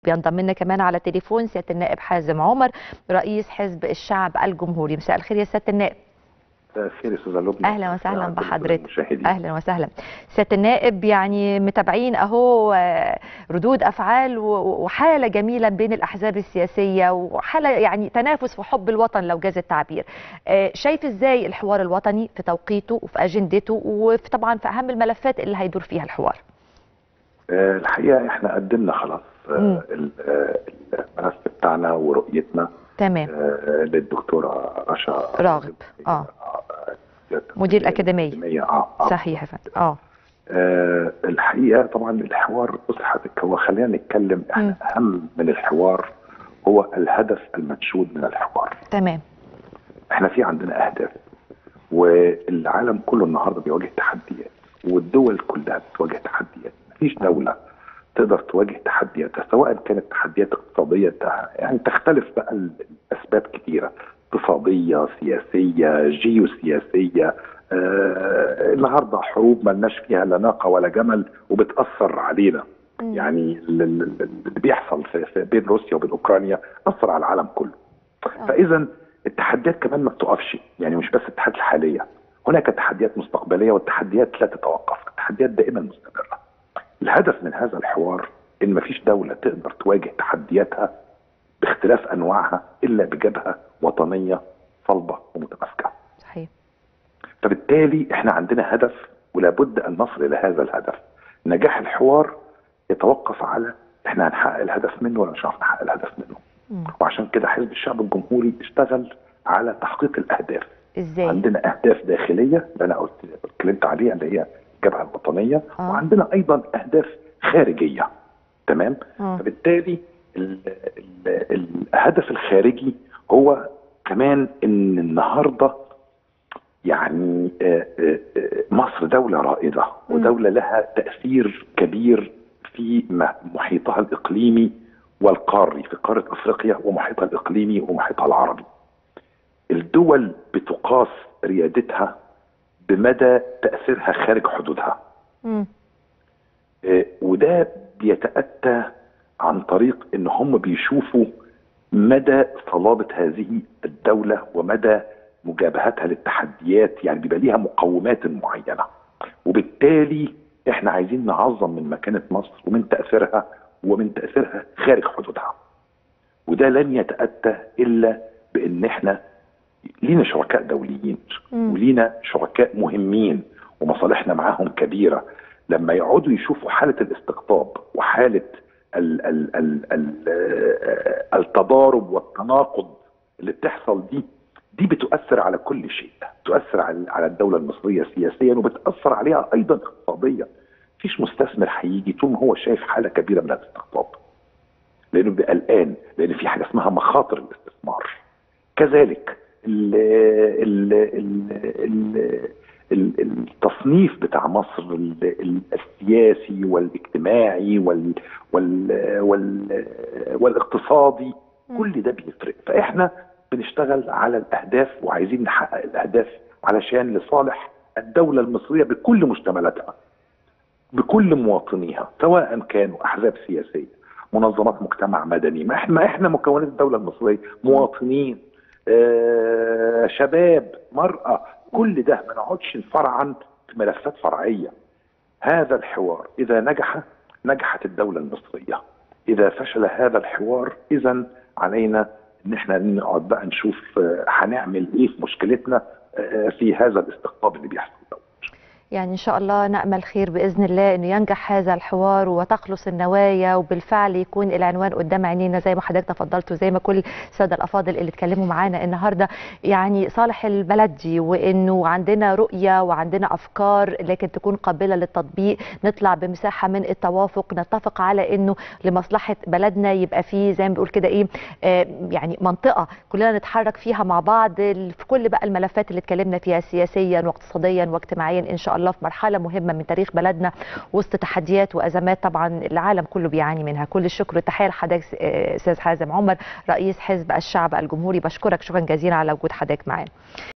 بينضم لنا كمان على تليفون سياده النائب حازم عمر رئيس حزب الشعب الجمهوري مساء الخير يا سياده النائب خير يا استاذه لبنى اهلا وسهلا بحضرتك اهلا وسهلا سياده النائب يعني متابعين اهو ردود افعال وحاله جميله بين الاحزاب السياسيه وحاله يعني تنافس في حب الوطن لو جاز التعبير شايف ازاي الحوار الوطني في توقيته وفي اجندته وفي طبعا في اهم الملفات اللي هيدور فيها الحوار الحقيقه احنا قدمنا خلاص الملف بتاعنا ورؤيتنا تمام للدكتوره رشا راغب اه مدير الاكاديميه اه آه. صحيح يا فندم اه آه الحقيقه طبعا الحوار بص حضرتك هو خلينا نتكلم احنا اهم من الحوار هو الهدف المنشود من الحوار تمام احنا في عندنا اهداف والعالم كله النهارده بيواجه تحديات والدول كلها بتواجه تحديات مفيش دوله تقدر تواجه تحدياتها سواء كانت تحديات اقتصاديه يعني تختلف بقى الاسباب كثيره اقتصاديه سياسيه جيوسياسيه آه النهارده حروب ملناش فيها لا ناقه ولا جمل وبتاثر علينا م. يعني اللي بيحصل في, في بين روسيا وبين اوكرانيا اثر على العالم كله أوه. فاذا التحديات كمان ما بتقفش يعني مش بس التحديات الحاليه هناك تحديات مستقبليه والتحديات لا تتوقف التحديات دائما مستمره الهدف من هذا الحوار ان مفيش دوله تقدر تواجه تحدياتها باختلاف انواعها الا بجبهه وطنيه صلبه ومتماسكه. صحيح. فبالتالي احنا عندنا هدف ولا بد ان نصل الى هذا الهدف. نجاح الحوار يتوقف على احنا هنحقق الهدف منه ولا مش هنعرف نحقق الهدف منه. م. وعشان كده حزب الشعب الجمهوري اشتغل على تحقيق الاهداف. ازاي؟ عندنا اهداف داخليه اللي انا قلت اتكلمت عليها اللي هي الجبهه الوطنيه آه. وعندنا ايضا اهداف خارجيه تمام آه. فبالتالي ال ال الهدف الخارجي هو كمان ان النهارده يعني مصر دوله رائده ودوله لها تاثير كبير في محيطها الاقليمي والقاري في قاره افريقيا ومحيطها الاقليمي ومحيطها العربي. الدول بتقاس ريادتها بمدى تاثيرها خارج حدودها. م. وده بيتاتى عن طريق ان هم بيشوفوا مدى صلابه هذه الدوله ومدى مجابهتها للتحديات يعني بيبقى ليها مقومات معينه وبالتالي احنا عايزين نعظم من مكانه مصر ومن تاثيرها ومن تاثيرها خارج حدودها وده لن يتاتى الا بان احنا لينا شركاء دوليين م. ولينا شركاء مهمين ومصالحنا معاهم كبيره لما يقعدوا يشوفوا حاله الاستقطاب وحاله ال ال ال ال التضارب والتناقض اللي بتحصل دي دي بتؤثر على كل شيء تؤثر على على الدوله المصريه سياسيا وبتاثر عليها ايضا اقتصاديا مفيش مستثمر هيجي طول ما هو شايف حاله كبيره من الاستقطاب لانه بيبقى قلقان لان في حاجه اسمها مخاطر الاستثمار كذلك ال ال ال ال التصنيف بتاع مصر السياسي والاجتماعي وال وال وال والاقتصادي كل ده بيفرق فاحنا بنشتغل على الاهداف وعايزين نحقق الاهداف علشان لصالح الدوله المصريه بكل مشتملاتها بكل مواطنيها سواء كانوا احزاب سياسيه منظمات مجتمع مدني ما احنا احنا مكونات الدوله المصريه مواطنين آه شباب مراه كل ده ما نقعدش نفرعن في ملفات فرعيه هذا الحوار اذا نجح نجحت الدوله المصريه اذا فشل هذا الحوار اذا علينا ان احنا نقعد بقى نشوف هنعمل ايه في مشكلتنا في هذا الاستقطاب اللي بيحصل ده يعني ان شاء الله نامل خير باذن الله انه ينجح هذا الحوار وتخلص النوايا وبالفعل يكون العنوان قدام عينينا زي ما حضرتك تفضلت وزي ما كل الساده الافاضل اللي اتكلموا معانا النهارده يعني صالح البلد دي وانه عندنا رؤيه وعندنا افكار لكن تكون قابله للتطبيق نطلع بمساحه من التوافق نتفق على انه لمصلحه بلدنا يبقى في زي ما بنقول كده ايه آه يعني منطقه كلنا نتحرك فيها مع بعض في كل بقى الملفات اللي اتكلمنا فيها سياسيا واقتصاديا واجتماعيا ان شاء الله في مرحله مهمه من تاريخ بلدنا وسط تحديات وازمات طبعا العالم كله بيعاني منها كل الشكر والتحيه لحضرتك استاذ حازم عمر رئيس حزب الشعب الجمهوري بشكرك شكرا جزيلا على وجود حضرتك معانا